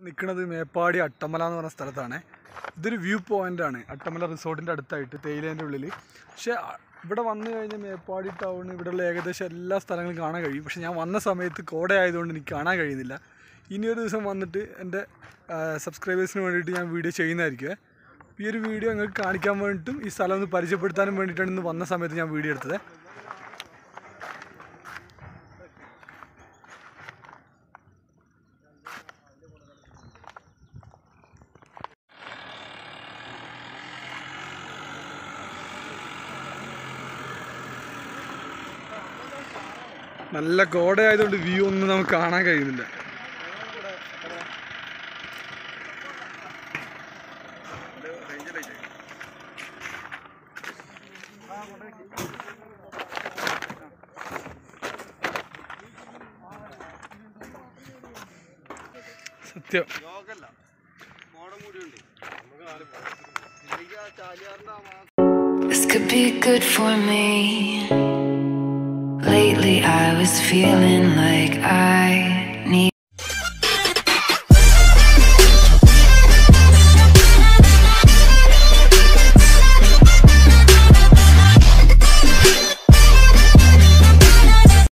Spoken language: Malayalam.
നിൽക്കുന്നത് മേപ്പാടി അട്ടമല എന്ന് പറഞ്ഞ സ്ഥലത്താണ് ഇതൊരു വ്യൂ പോയിന്റ് ആണ് അട്ടമല റിസോർട്ടിൻ്റെ അടുത്തായിട്ട് തേയിലേൻ്റെ ഉള്ളിൽ പക്ഷേ അ- ഇവിടെ വന്നു കഴിഞ്ഞാൽ മേപ്പാടി ടൗൺ ഇവിടെയുള്ള ഏകദേശം എല്ലാ സ്ഥലങ്ങളും കാണാൻ കഴിയും പക്ഷേ ഞാൻ വന്ന സമയത്ത് കോട ആയതുകൊണ്ട് എനിക്ക് കാണാൻ കഴിയുന്നില്ല ഇനി ഒരു ദിവസം വന്നിട്ട് എൻ്റെ സബ്സ്ക്രൈബേഴ്സിന് വേണ്ടിയിട്ട് ഞാൻ വീഡിയോ ചെയ്യുന്നതായിരിക്കും ഈ ഒരു വീഡിയോ നിങ്ങൾക്ക് കാണിക്കാൻ വേണ്ടിയിട്ടും ഈ സ്ഥലം ഒന്ന് പരിചയപ്പെടുത്താനും വേണ്ടിയിട്ടാണ് ഇന്ന് വന്ന സമയത്ത് ഞാൻ വീഡിയോ എടുത്തത് നല്ല കോട ആയതുകൊണ്ട് വ്യൂ ഒന്നും നമുക്ക് കാണാൻ കഴിയുന്നില്ല സത്യം യോഗല്ല മോടം കൂടിയുണ്ട് നമുക്ക് നാല് പോകാം ഇല്ലെങ്കിൽ ആ ചാലിയാറിന്റെ ആ ഭാഗത്ത് This could be good for me. Lately, I was feeling like I